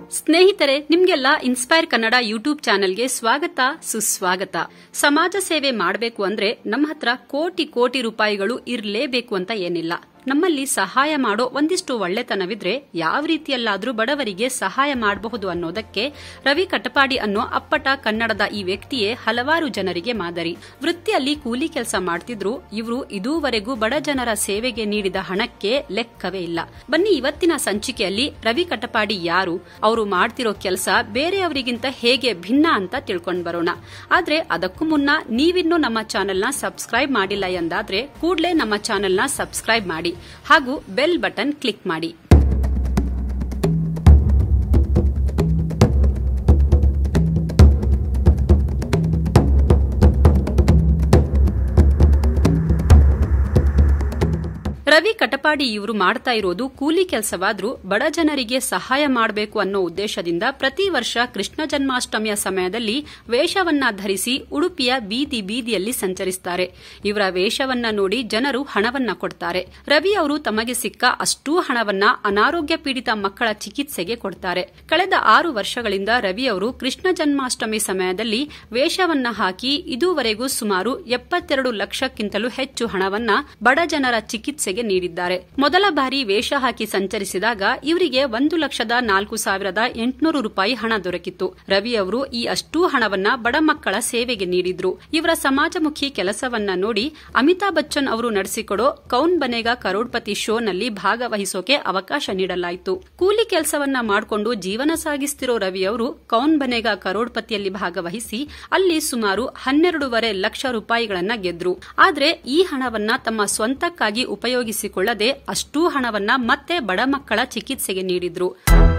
ಸ್ನೇಹಿತರೆ ನಿಮ್ಗೆಲ್ಲ inspire Kannada YouTube ಚಾನೆಲ್ಗೆ ಸ್ವಾಗತ ಸುಸ್ವಾಗತ ಸಮಾಜ ಸೇವೆ ಮಾಡಬೇಕು ಅಂದ್ರೆ ನಮ್ಮ ಹತ್ರ ಕೋಟಿ ಕೋಟಿ ರೂಪಾಯಿಗಳು ಇರಲೇಬೇಕು ಅಂತ ಏನಿಲ್ಲ ನಮ್ಮಲ್ಲಿ ಸಹಾಯ ಮಾಡೋ ಒಂದಿಷ್ಟು ಒಳ್ಳೆತನವಿದ್ರೆ ಯಾವ ರೀತಿಯಲ್ಲಾದ್ರೂ ಬಡವರಿಗೆ ಸಹಾಯ ಮಾಡಬಹುದು ಅನ್ನೋದಕ್ಕೆ ರವಿ ಕಟಪಾಡಿ ಅನ್ನೋ ಅಪ್ಪಟ ಕನ್ನಡದ ಈ ವ್ಯಕ್ತಿಯೇ ಹಲವಾರು ಜನರಿಗೆ ಮಾದರಿ ವೃತ್ತಿಯಲ್ಲಿ ಕೂಲಿ ಕೆಲಸ ಮಾಡ್ತಿದ್ರು ಇವರು ಇದುವರೆಗೂ ಬಡ ಜನರ ಸೇವೆಗೆ ನೀಡಿದ ಹಣಕ್ಕೆ ಲೆಕ್ಕವೇ ಇಲ್ಲ ಬನ್ನಿ ಇವತ್ತಿನ ಸಂಚಿಕೆಯಲ್ಲಿ ರವಿ ಕಟಪಾಡಿ ಯಾರು ಅವರು ಮಾಡ್ತಿರೋ ಕೆಲಸ ಬೇರೆಯವರಿಗಿಂತ ಹೇಗೆ ಭಿನ್ನ ಅಂತ ತಿಳ್ಕೊಂಡ್ ಬರೋಣ ಆದ್ರೆ ಅದಕ್ಕೂ ಮುನ್ನ ನೀವಿನ್ನೂ ನಮ್ಮ ಚಾನೆಲ್ನ ಸಬ್ಸ್ಕ್ರೈಬ್ ಮಾಡಿಲ್ಲ ಎಂದಾದ್ರೆ ಕೂಡಲೇ ನಮ್ಮ ಚಾನೆಲ್ನ ಸಬ್ಸ್ಕ್ರೈಬ್ ಮಾಡಿ ಹಾಗೂ ಬೆಲ್ ಬಟನ್ ಕ್ಲಿಕ್ ಮಾಡಿ ರವಿ ಕಟಪಾಡಿ ಇವರು ಮಾಡ್ತಾ ಇರೋದು ಕೂಲಿ ಕೆಲಸವಾದ್ರೂ ಬಡ ಜನರಿಗೆ ಸಹಾಯ ಮಾಡಬೇಕು ಅನ್ನೋ ಉದ್ದೇಶದಿಂದ ಪ್ರತಿ ವರ್ಷ ಕೃಷ್ಣ ಜನ್ಮಾಷ್ಟಮಿಯ ಸಮಯದಲ್ಲಿ ವೇಷವನ್ನ ಧರಿಸಿ ಉಡುಪಿಯ ಬೀದಿ ಬೀದಿಯಲ್ಲಿ ಸಂಚರಿಸುತ್ತಾರೆ ಇವರ ವೇಷವನ್ನ ನೋಡಿ ಜನರು ಹಣವನ್ನ ಕೊಡ್ತಾರೆ ರವಿ ಅವರು ತಮಗೆ ಸಿಕ್ಕ ಅಷ್ಟೂ ಹಣವನ್ನ ಅನಾರೋಗ್ಯ ಪೀಡಿತ ಮಕ್ಕಳ ಚಿಕಿತ್ಸೆಗೆ ಕೊಡ್ತಾರೆ ಕಳೆದ ಆರು ವರ್ಷಗಳಿಂದ ರವಿ ಅವರು ಕೃಷ್ಣ ಜನ್ಮಾಷ್ಟಮಿ ಸಮಯದಲ್ಲಿ ವೇಷವನ್ನ ಹಾಕಿ ಇದುವರೆಗೂ ಸುಮಾರು ಎಪ್ಪತ್ತೆರಡು ಲಕ್ಷಕ್ಕಿಂತಲೂ ಹೆಚ್ಚು ಹಣವನ್ನ ಬಡ ಜನರ ಚಿಕಿತ್ಸೆಗೆ ನೀಡಿದ್ದಾರೆ ಮೊದಲ ಬಾರಿ ವೇಷ ಹಾಕಿ ಸಂಚರಿಸಿದಾಗ ಇವರಿಗೆ ಒಂದು ಲಕ್ಷದ ನಾಲ್ಕು ಸಾವಿರದ ಎಂಟುನೂರು ರೂಪಾಯಿ ಹಣ ದೊರಕಿತ್ತು ರವಿ ಅವರು ಈ ಅಷ್ಟೂ ಹಣವನ್ನ ಬಡ ಮಕ್ಕಳ ಸೇವೆಗೆ ನೀಡಿದ್ರು ಇವರ ಸಮಾಜಮುಖಿ ಕೆಲಸವನ್ನ ನೋಡಿ ಅಮಿತಾಬ್ ಬಚ್ಚನ್ ಅವರು ನಡೆಸಿಕೊಡೋ ಕೌನ್ ಬನೇಗ ಕರೋಡ್ಪತಿ ಶೋನಲ್ಲಿ ಭಾಗವಹಿಸೋಕೆ ಅವಕಾಶ ನೀಡಲಾಯಿತು ಕೂಲಿ ಕೆಲಸವನ್ನ ಮಾಡಿಕೊಂಡು ಜೀವನ ಸಾಗಿಸ್ತಿರೋ ರವಿ ಅವರು ಕೌನ್ ಬನೇಗ ಕರೋಡ್ಪತಿಯಲ್ಲಿ ಭಾಗವಹಿಸಿ ಅಲ್ಲಿ ಸುಮಾರು ಹನ್ನೆರಡೂವರೆ ಲಕ್ಷ ರೂಪಾಯಿಗಳನ್ನ ಗೆದ್ರು ಆದ್ರೆ ಈ ಹಣವನ್ನ ತಮ್ಮ ಸ್ವಂತಕ್ಕಾಗಿ ಉಪಯೋಗಿಸಿಕೊಳ್ಳದೆ ಅಷ್ಟೂ ಹಣವನ್ನ ಮತ್ತೆ ಬಡ ಮಕ್ಕಳ ಚಿಕಿತ್ಸೆಗೆ ನೀಡಿದ್ರು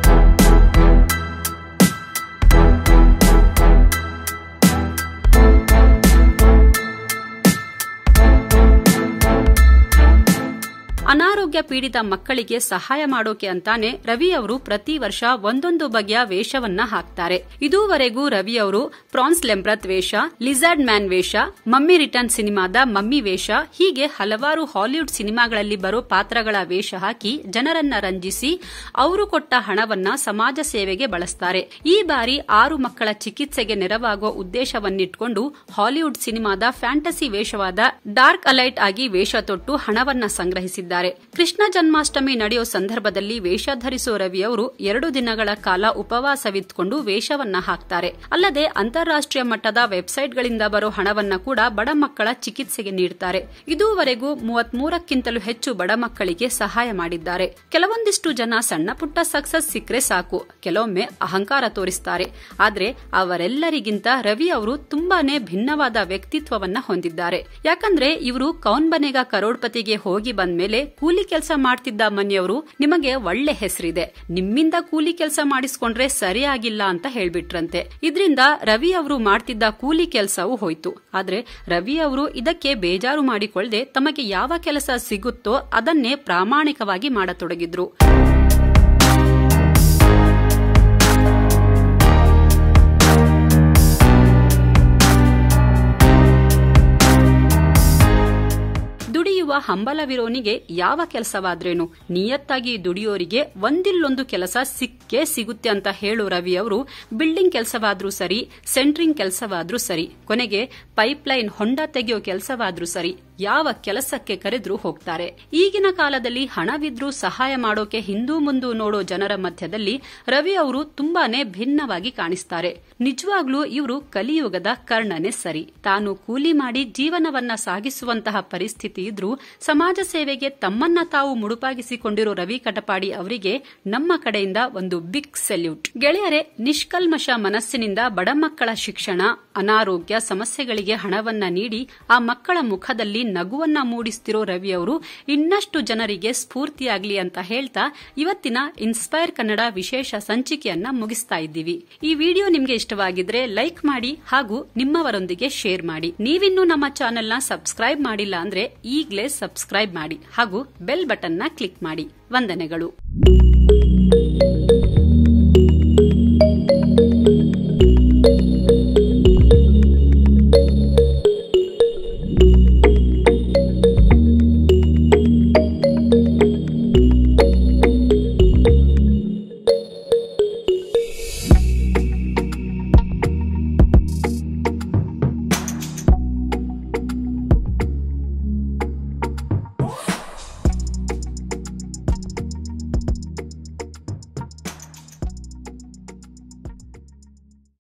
ಅನಾರೋಗ್ಯ ಪೀಡಿತ ಮಕ್ಕಳಿಗೆ ಸಹಾಯ ಮಾಡೋಕೆ ಅಂತಾನೆ ರವಿ ಅವರು ಪ್ರತಿ ವರ್ಷ ಒಂದೊಂದು ಬಗೆಯ ವೇಷವನ್ನ ಹಾಕ್ತಾರೆ ಇದುವರೆಗೂ ರವಿ ಅವರು ಪ್ರಾನ್ಸ್ ಲೆಂಬ್ರತ್ ವೇಷ ಲಿಜಾರ್ಡ್ ಮ್ಯಾನ್ ವೇಷ ಮಮ್ಮಿ ರಿಟರ್ನ್ ಸಿನಿಮಾದ ಮಮ್ಮಿ ವೇಷ ಹೀಗೆ ಹಲವಾರು ಹಾಲಿವುಡ್ ಸಿನಿಮಾಗಳಲ್ಲಿ ಬರೋ ಪಾತ್ರಗಳ ವೇಷ ಹಾಕಿ ಜನರನ್ನ ರಂಜಿಸಿ ಅವರು ಕೊಟ್ಟ ಹಣವನ್ನ ಸಮಾಜ ಸೇವೆಗೆ ಬಳಸ್ತಾರೆ ಈ ಬಾರಿ ಆರು ಮಕ್ಕಳ ಚಿಕಿತ್ಸೆಗೆ ನೆರವಾಗುವ ಉದ್ದೇಶವನ್ನಿಟ್ಕೊಂಡು ಹಾಲಿವುಡ್ ಸಿನಿಮಾದ ಫ್ಯಾಂಟಸಿ ವೇಷವಾದ ಡಾರ್ಕ್ ಅಲೈಟ್ ಆಗಿ ವೇಷ ತೊಟ್ಟು ಹಣವನ್ನ ಸಂಗ್ರಹಿಸಿದ್ದಾರೆ ಕೃಷ್ಣ ಜನ್ಮಾಷ್ಟಮಿ ನಡೆಯೋ ಸಂದರ್ಭದಲ್ಲಿ ವೇಷ ಧರಿಸೋ ರವಿ ಅವರು ಎರಡು ದಿನಗಳ ಕಾಲ ಉಪವಾಸವಿದ್ಕೊಂಡು ವೇಷವನ್ನ ಹಾಕ್ತಾರೆ ಅಲ್ಲದೆ ಅಂತಾರಾಷ್ಟೀಯ ಮಟ್ಟದ ವೆಬ್ಸೈಟ್ಗಳಿಂದ ಬರೋ ಹಣವನ್ನ ಕೂಡ ಬಡ ಮಕ್ಕಳ ಚಿಕಿತ್ಸೆಗೆ ನೀಡುತ್ತಾರೆ ಇದುವರೆಗೂ ಮೂವತ್ಮೂರಕ್ಕಿಂತಲೂ ಹೆಚ್ಚು ಬಡ ಮಕ್ಕಳಿಗೆ ಸಹಾಯ ಮಾಡಿದ್ದಾರೆ ಕೆಲವೊಂದಿಷ್ಟು ಜನ ಸಣ್ಣ ಪುಟ್ಟ ಸಕ್ಸಸ್ ಸಿಕ್ಕರೆ ಸಾಕು ಕೆಲವೊಮ್ಮೆ ಅಹಂಕಾರ ತೋರಿಸ್ತಾರೆ ಆದ್ರೆ ಅವರೆಲ್ಲರಿಗಿಂತ ರವಿ ಅವರು ತುಂಬಾನೇ ಭಿನ್ನವಾದ ವ್ಯಕ್ತಿತ್ವವನ್ನ ಹೊಂದಿದ್ದಾರೆ ಯಾಕಂದ್ರೆ ಇವರು ಕೌನ್ ಬನೆಗ ಕರೋಡ್ಪತಿಗೆ ಹೋಗಿ ಬಂದ್ಮೇಲೆ ಕೂಲಿ ಕೆಲಸ ಮಾಡ್ತಿದ್ದ ಮನೆಯವರು ನಿಮಗೆ ಒಳ್ಳೆ ಹೆಸರಿದೆ ನಿಮ್ಮಿಂದ ಕೂಲಿ ಕೆಲಸ ಮಾಡಿಸ್ಕೊಂಡ್ರೆ ಸರಿಯಾಗಿಲ್ಲ ಅಂತ ಹೇಳ್ಬಿಟ್ರಂತೆ ಇದರಿಂದ ರವಿ ಅವರು ಮಾಡ್ತಿದ್ದ ಕೂಲಿ ಕೆಲಸವೂ ಹೋಯ್ತು ಆದ್ರೆ ರವಿ ಅವರು ಇದಕ್ಕೆ ಬೇಜಾರು ಮಾಡಿಕೊಳ್ಳದೆ ತಮಗೆ ಯಾವ ಕೆಲಸ ಸಿಗುತ್ತೋ ಅದನ್ನೇ ಪ್ರಾಮಾಣಿಕವಾಗಿ ಮಾಡತೊಡಗಿದ್ರು ದುಡಿಯುವ ಹಂಬಲವಿರೋನಿಗೆ ಯಾವ ಕೆಲಸವಾದ್ರೇನು ನಿಯತ್ತಾಗಿ ದುಡಿಯೋರಿಗೆ ಒಂದಿಲ್ಲೊಂದು ಕೆಲಸ ಸಿಕ್ಕೇ ಸಿಗುತ್ತೆ ಅಂತ ಹೇಳೋ ರವಿ ಅವರು ಬಿಲ್ಡಿಂಗ್ ಕೆಲಸವಾದ್ರೂ ಸರಿ ಸೆಂಟ್ರಿಂಗ್ ಕೆಲಸವಾದ್ರೂ ಸರಿ ಕೊನೆಗೆ ಪೈಪ್ಲೈನ್ ಹೊಂಡ ತೆಗೆಯೋ ಕೆಲಸವಾದ್ರೂ ಸರಿ ಯಾವ ಕೆಲಸಕ್ಕೆ ಕರೆದ್ರೂ ಹೋಗ್ತಾರೆ ಈಗಿನ ಕಾಲದಲ್ಲಿ ಹಣವಿದ್ರೂ ಸಹಾಯ ಮಾಡೋಕೆ ಹಿಂದೂ ಮುಂದೂ ನೋಡೋ ಜನರ ಮಧ್ಯದಲ್ಲಿ ರವಿ ಅವರು ತುಂಬಾನೇ ಭಿನ್ನವಾಗಿ ಕಾಣಿಸ್ತಾರೆ ನಿಜವಾಗ್ಲೂ ಇವರು ಕಲಿಯುಗದ ಕರ್ಣನೆ ಸರಿ ತಾನು ಕೂಲಿ ಮಾಡಿ ಜೀವನವನ್ನ ಸಾಗಿಸುವಂತಹ ಪರಿಸ್ಥಿತಿ ಇದ್ರೂ ಸಮಾಜ ಸೇವೆಗೆ ತಮ್ಮನ್ನ ತಾವು ಮುಡುಪಾಗಿಸಿಕೊಂಡಿರೋ ರವಿ ಕಟಪಾಡಿ ಅವರಿಗೆ ನಮ್ಮ ಕಡೆಯಿಂದ ಒಂದು ಬಿಗ್ ಸೆಲ್ಯೂಟ್ ಗೆಳೆಯರೆ ನಿಷ್ಕಲ್ಮಶ ಮನಸ್ಸಿನಿಂದ ಬಡ ಮಕ್ಕಳ ಶಿಕ್ಷಣ ಅನಾರೋಗ್ಯ ಸಮಸ್ಯೆಗಳಿಗೆ ಹಣವನ್ನ ನೀಡಿ ಆ ಮಕ್ಕಳ ಮುಖದಲ್ಲಿ ನಗುವನ್ನ ಮೂಡಿಸ್ತಿರೋ ರವಿ ಅವರು ಇನ್ನಷ್ಟು ಜನರಿಗೆ ಸ್ಫೂರ್ತಿಯಾಗ್ಲಿ ಅಂತ ಹೇಳ್ತಾ ಇವತ್ತಿನ ಇನ್ಸ್ಪೈರ್ ಕನ್ನಡ ವಿಶೇಷ ಸಂಚಿಕೆಯನ್ನ ಮುಗಿಸ್ತಾ ಇದ್ದೀವಿ ಈ ವಿಡಿಯೋ ನಿಮ್ಗೆ ಇಷ್ಟವಾಗಿದ್ರೆ ಲೈಕ್ ಮಾಡಿ ಹಾಗೂ ನಿಮ್ಮವರೊಂದಿಗೆ ಶೇರ್ ಮಾಡಿ ನೀವಿನ್ನೂ ನಮ್ಮ ಚಾನೆಲ್ನ ಸಬ್ಸ್ಕ್ರೈಬ್ ಮಾಡಿಲ್ಲ ಅಂದ್ರೆ ಈಗಲೇ ಸಬ್ಸ್ಕ್ರೈಬ್ ಮಾಡಿ ಹಾಗೂ ಬೆಲ್ ಬಟನ್ನ ಕ್ಲಿಕ್ ಮಾಡಿ ವಂದನೆಗಳು